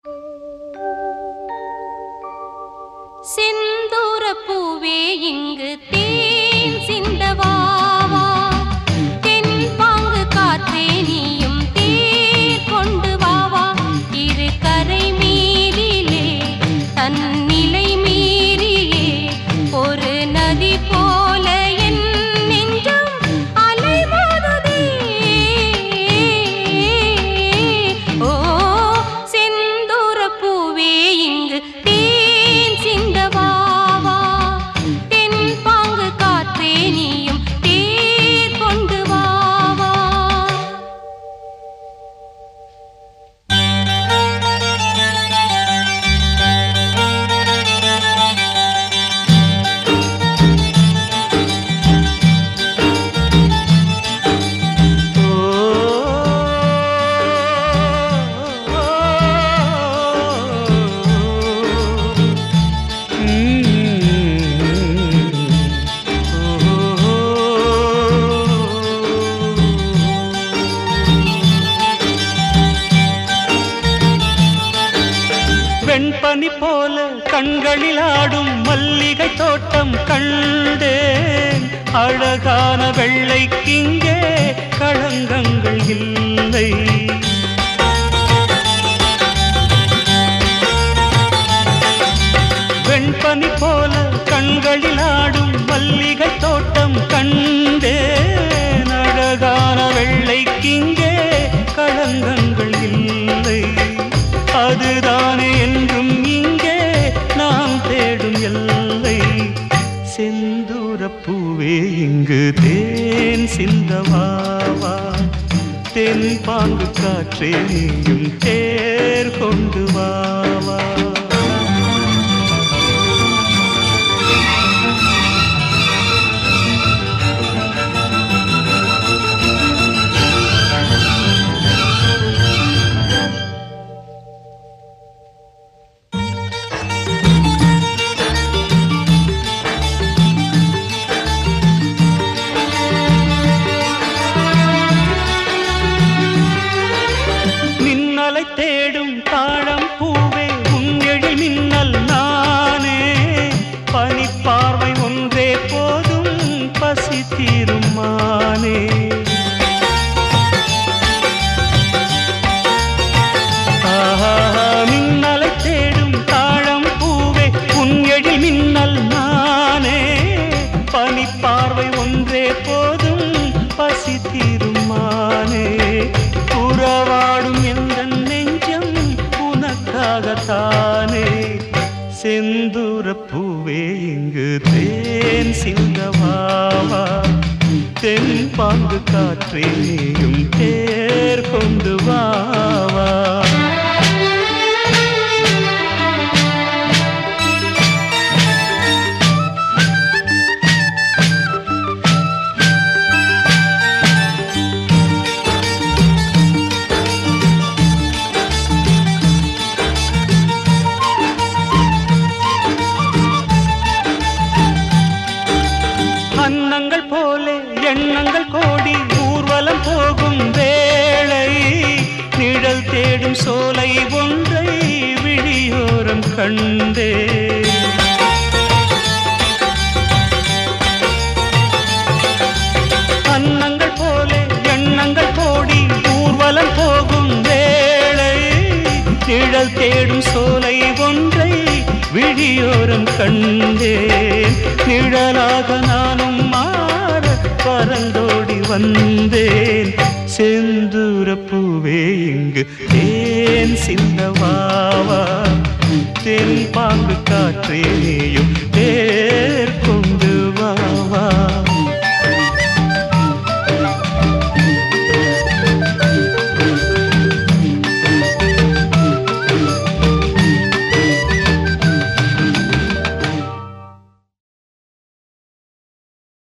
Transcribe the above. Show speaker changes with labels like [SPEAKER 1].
[SPEAKER 1] செந்தூர பூவே இங்கு தேன் சிந்தவாவா தென் பாங்கு காற்றே நீயும் தேர் கொண்டு வாவா இரு கரை மீதிலே தன்னிலை மீறியே ஒரு நதி போல என் நெஞ்சம் அலைமோதுதே ஓ செந்தூர பூவே இங்கு தேன் சிந்தவாவா தென் பாங்கு காற்றே நீயும் தேர் கொண்டு வாவா
[SPEAKER 2] வெண்பனி போல கண்களில் ஆடும் மல்லிகை தோட்டம் கண்டேன் அழகான வெள்ளைக்கிங்கே களங்கங்கள் இல்லை வெண்பனி போல கண்களில் ஆடும் மல்லிகை தோட்டம் கண்டேன் அழகான வெள்ளைக்கிங்கே களங்கங்கள் இல்லை அதுதானே என்றும் இங்கே நாம் தேடும் எல்லை செந்தூர பூவே இங்கு தேன் சிந்தவாவா தென் பாங்கு காற்றே நீயும் தேர் கொண்டு வாவா மின்னலை தேடும் தாழம் பூவே உங்கெழில் மின்னல் நானே பனிப்பார்வை ஒன்றே போதும் பசி தீரும் மானே ஆஹா, மின்னலை தேடும் தாழம் பூவே உங்கெழில் மின்னல் நானே பனிப்பார்வை ஒன்றே போதும் பசி தீரும் மானே உறவாடும் எந்த நெஞ்சம் உனக்காகத்தானே செந்தூர பூவே இங்கு தேன் சிந்தவாவா தென் பாங்கு காற்றே நீயும் தேர் கொண்டு வாவா அன்னங்கள் போலே எண்ணங்கள் கோடி ஊர்வலம் போகும் வேளை நிழல் தேடும் சோலை ஒன்றை விழியோரம் கண்டே அன்னங்கள் போலே எண்ணங்கள் கோடி ஊர்வலம் போகும் வேளை நிழல் தேடும் சோலை ஒன்றை விழியோரம் கண்டேன் நிழலாக நானும் மாற பறந்தோடி வந்தேன் செந்தூர பூவே இங்கு தேன் சிந்தவாவா தென் பாங்கு காற்று